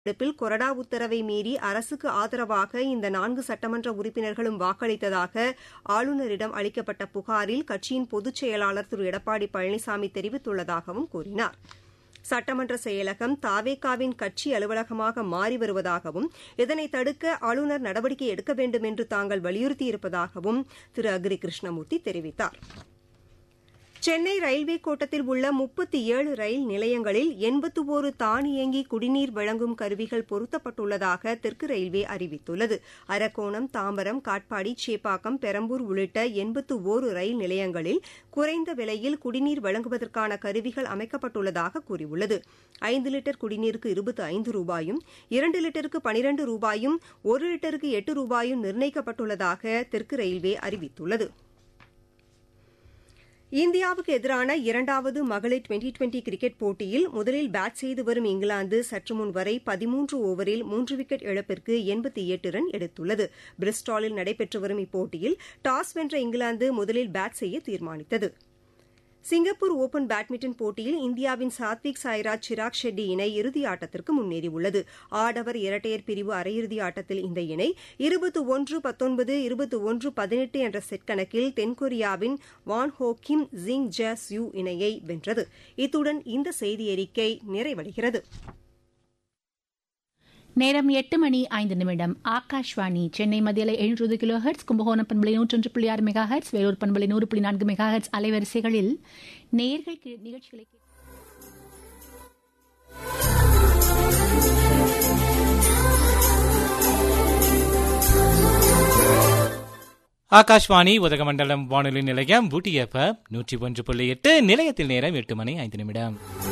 எடுப்பில் கொறடா உத்தரவை மீறி அரசுக்கு ஆதரவாக இந்த நான்கு சட்டமன்ற உறுப்பினர்களும் வாக்களித்ததாக ஆளுநரிடம் அளிக்கப்பட்ட புகாரில் கட்சியின் பொதுச் செயலாளர் திரு எடப்பாடி பழனிசாமி தெரிவித்துள்ளதாகவும் கூறினார் சட்டமன்ற செயலகம் தாவேகாவின் கட்சி அலுவலகமாக மாறி வருவதாகவும் இதனை தடுக்க ஆளுநர் நடவடிக்கை எடுக்க வேண்டும் என்று தாங்கள் வலியுறுத்தியிருப்பதாகவும் திரு அக்ரி கிருஷ்ணமூர்த்தி தெரிவித்தாா் சென்னை ரயில்வே கோட்டத்தில் உள்ள முப்பத்தி ஏழு ரயில் நிலையங்களில் எண்பத்து ஒரு தானியங்கி குடிநீர் வழங்கும் கருவிகள் பொருத்தப்பட்டுள்ளதாக தெற்கு ரயில்வே அறிவித்துள்ளது அரக்கோணம் தாம்பரம் காட்பாடி சேப்பாக்கம் பெரம்பூர் உள்ளிட்ட எண்பத்து ஓரு ரயில் நிலையங்களில் குறைந்த விலையில் குடிநீர் வழங்குவதற்கான கருவிகள் அமைக்கப்பட்டுள்ளதாக கூறியுள்ளது ஐந்து லிட்டர் குடிநீருக்கு இருபத்து ஐந்து ரூபாயும் இரண்டு லிட்டருக்கு பனிரண்டு ரூபாயும் ஒரு லிட்டருக்கு எட்டு ரூபாயும் நிர்ணயிக்கப்பட்டுள்ளதாக தெற்கு ரயில்வே அறிவித்துள்ளது இந்தியாவுக்கு எதிரான இரண்டாவது மகளிர் டுவெண்டி டுவெண்டி கிரிக்கெட் போட்டியில் முதலில் பேட் செய்து வரும் இங்கிலாந்து சற்று முன் வரை பதிமூன்று ஓவரில் மூன்று விக்கெட் இழப்பிற்கு எண்பத்தி எட்டு ரன் எடுத்துள்ளது பிரிஸ்டாலில் நடைபெற்று வரும் இப்போட்டியில் டாஸ் வென்ற இங்கிலாந்து முதலில் பேட் செய்ய தீர்மானித்தது சிங்கப்பூர் ஒபன் பேட்மிண்டன் போட்டியில் இந்தியாவின் சாத்விக் சாய்ராஜ் சிராக் ஷெட்டி இணை இறுதி ஆட்டத்திற்கு முன்னேறியுள்ளது ஆடவர் இரட்டையர் பிரிவு அரையிறுதி ஆட்டத்தில் இந்த இணை இருபத்து ஒன்று பத்தொன்பது இருபத்து ஒன்று பதினெட்டு என்ற செட் கணக்கில் தென்கொரியாவின் வான் ஹோ கிம் ஜிங் ஜ யூ இணையை வென்றது இத்துடன் இந்த செய்தி அறிக்கை நிறைவடைகிறது நேரம் எட்டு மணி ஐந்து நிமிடம் ஆகாஷ்வாணி சென்னை மத்தியில எழுநூறு கிலோ ஹெர்ட்ஸ் கும்பகோணம் பண்பலை நூற்றொன்று புள்ளி ஆறு மெகா ஹெர்ட்ஸ் வேலூர் பண்பலை நூறு புள்ளி நான்கு மெகா ஹெர்ட்ஸ் அலைவரிசைகளில் நேர்கள் நிகழ்ச்சிகளை ஆகாஷ்வாணி உதகமண்டலம் வானொலி நிலையம் ஊட்டி எஃப்எம் நூற்றி ஒன்று புள்ளி எட்டு நிலையத்தில் நேரம் எட்டு மணி ஐந்து நிமிடம்